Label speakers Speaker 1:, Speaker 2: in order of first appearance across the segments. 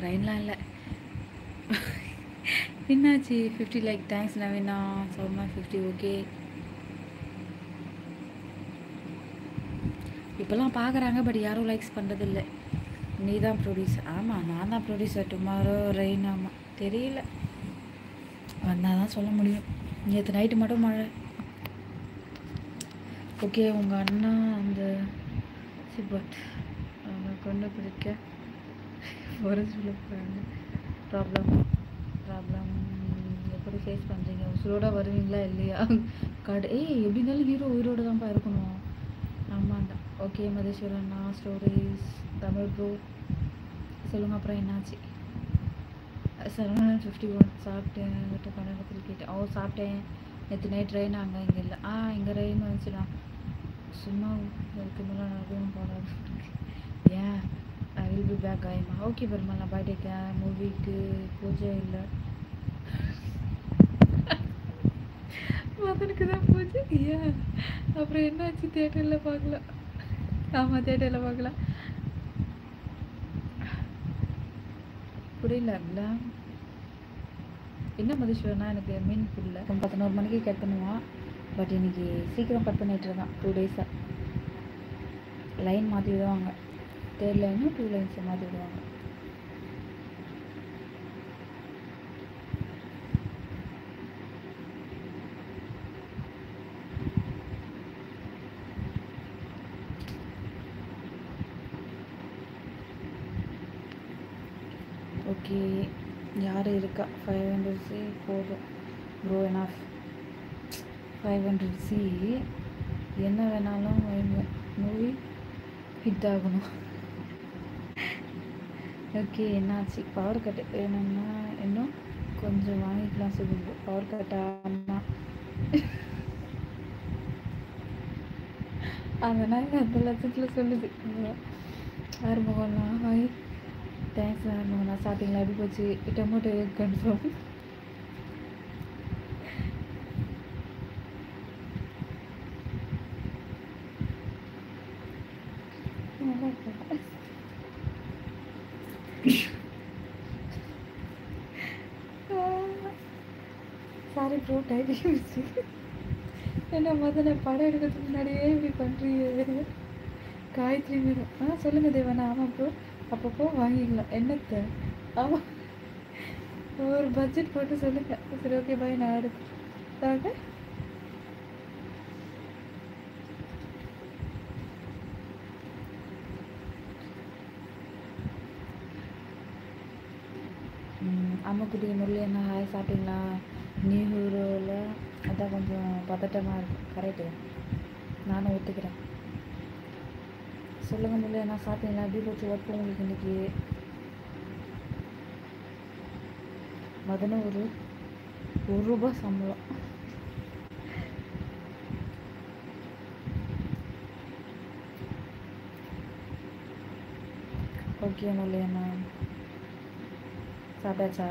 Speaker 1: ட்ரெயின்லாம் இல்லை என்னாச்சு fifty like thanks Naveena சௌமா ஃபிஃப்டி ஓகே இப்போல்லாம் பார்க்குறாங்க பட் யாரும் லைக்ஸ் பண்ணுறதில்ல நீ தான் ப்ரொடியூசர் ஆமாம் நான் தான் ப்ரொடியூசர் டுமாரோ ரெயின் ஆமாம் தெரியல வந்தால் தான் சொல்ல முடியும் நேற்று நைட்டு மட்டும் மழை ஓகே உங்கள் அண்ணா அந்த சிபட் அவங்க கொண்டு பிடிக்க ஒரு சொல்ல போகிறாங்க ப்ராப்ளம் ப்ராப்ளம் எப்படி ஃபேஸ் பண்ணுறீங்க உசுரோட வருவீங்களா இல்லையா காடு ஏய் எப்படி இருந்தாலும் ஹீரோ உயிரோட தான்ப்பா இருக்கணும் ஆமாண்டா ஓகே மதேஸ்வரன் நான் ஸ்டோரிஸ் தமிழ் ப்ரோ சொல்லுங்கள் அப்புறம் என்னாச்சு செவன் ஃபிஃப்டி ஒன் சாப்பிட்டேன் விட்டு பன்னெண்டு கிரிக்கெட் ஓ சாப்பிட்டேன் நேற்று நைட் ரெயின் அங்கே இங்கே இல்லை ஆ இங்கே ரெயின் வந்துச்சுண்ணா சும்மா இதுக்கு மேலே நடக்கவும் போடாது ஏன் ஐ வில் பி பேக் ஆயிமா ஓகே பெருமா நான் பர்த்டேக்கேன் மூவிக்கு பூஜை இல்லை மதனுக்கு தான் பூஜை ஏன் அப்புறம் என்னாச்சு தேட்டரில் பார்க்கலாம் ஆமாம் தேட்டரில் பார்க்கலாம் புரியல என்ன மதுஸ்வரனா எனக்கு மீன் புரியல பதினோரு மணிக்கு கட் பண்ணுவான் பட் இன்னைக்கு சீக்கிரம் கட் பண்ணிட்டு இருக்கான் டூ டேஸாக லைன் மாற்றி விடுவாங்க தேர்ட் லைனும் டூ லைன்ஸை மாற்றி விடுவாங்க ஓகே யார் இருக்கா ஃபைவ் ஹண்ட்ரட் சி போதும் bro enough five hundred C என்ன வேணாலும் வைங்க மூவி ஹிட் ஆகணும் ஓகே என்னாச்சு பவர் கட்டு வேணும்னா இன்னும் கொஞ்சம் வாங்கிக்கலாம் சொல்லுங்க பவர் கட் ஆமாம் அதனால் அந்த லட்சத்தில் சொல்லுது ஆறுமுகம்னா ஹாய் தேங்க்ஸ் ஆறுமுகம்ண்ணா சாப்பிட்டீங்களா எப்படி போச்சு டொமேட்டோ கன்ஃபார்ம் சாரி ப்ரோ டைட்டிங் என்ன முதல்ல படம் எடுக்கிறதுக்கு முன்னாடியே இப்படி பண்ணுறீங்க காயத்ரி மேடம் ஆ சொல்லுங்கள் தேவனா ஆமாம் ப்ரோ அப்பப்போ வாங்கிக்கலாம் என்னத்தை ஆமாம் ஒரு பட்ஜெட் போட்டு சொல்லுங்கள் சரி ஓகே பாய் நான் எடுத்தாங்க அம்மாக்குட்டி முரளி என்ன ஹாய் சாப்பிட்டீங்களா நியூ ஹீரோவில் அதான் கொஞ்சம் பதட்டமாக இருக்கும் கரெக்டு நானும் ஒத்துக்கிறேன் சொல்லுங்க முரளி என்ன சாப்பிட்டீங்களா எப்படி போச்சு ஒர்க் உங்களுக்கு இன்னைக்கு மதனும் ஒரு ஒரு ரூபாய் சம்பளம் ஓகே முரளி அண்ணா சாப்பிட்டாச்சா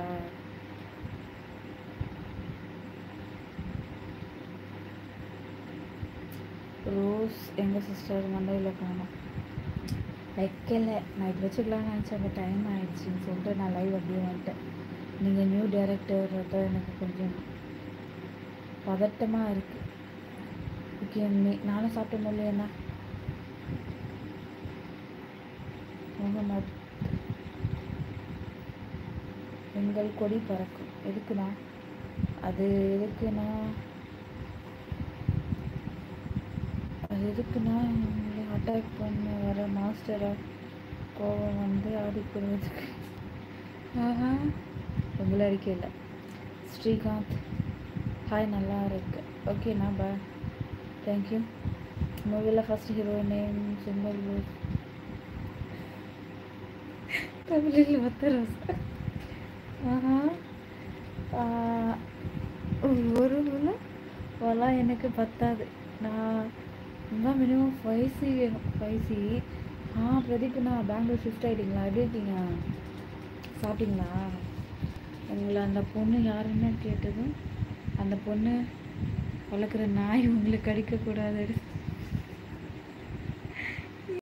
Speaker 1: ரோஸ் எங்கள் சிஸ்டர் மண்டையில் காணும் வைக்கல நைட் வச்சுக்கலாம்னு நினச்சேன் அந்த டைம் ஆயிடுச்சுன்னு சொல்லிட்டு நான் லைவ் அப்படியே வந்துட்டேன் நீங்கள் நியூ டேரக்டர் தான் எனக்கு கொஞ்சம் பதட்டமாக இருக்குது ஓகே நீ நானும் சாப்பிட்ட முடியலண்ணா முகமது எங்கள் கொடி பறக்கும் எதுக்குண்ணா அது எதுக்குண்ணா அது எதுக்குண்ணா எங்களை அட்டாக் பண்ண வர மாஸ்டரை கோவம் வந்து ஆடிக்கிறதுக்கு ஆஹா உங்களை அடிக்கல ஸ்ரீகாந்த் ஹாய் நல்லா இருக்கு ஓகேண்ணா பா தேங்க்யூ மூவியில் ஃபஸ்ட் ஹீரோ நேம் சிம்பிள் தமிழில் மொத்த ரோசா ஆஹா ஆஹ், ஒரு முறை வலாம் எனக்கு பத்தாது நான் இன்னும் மினிமம் ஃபைவ் சி வேணும் ஃபைவ் சி ஆ பிரதீப் நான் பெங்களூர் ஷிஃப்ட் ஆகிட்டீங்களா எப்படி இருக்கீங்க சாப்பிட்டீங்களா உங்களை அந்த பொண்ணு யாருன்னு கேட்டதும் அந்த பொண்ணு வளர்க்குற நாய் உங்களுக்கு கடிக்கக்கூடாது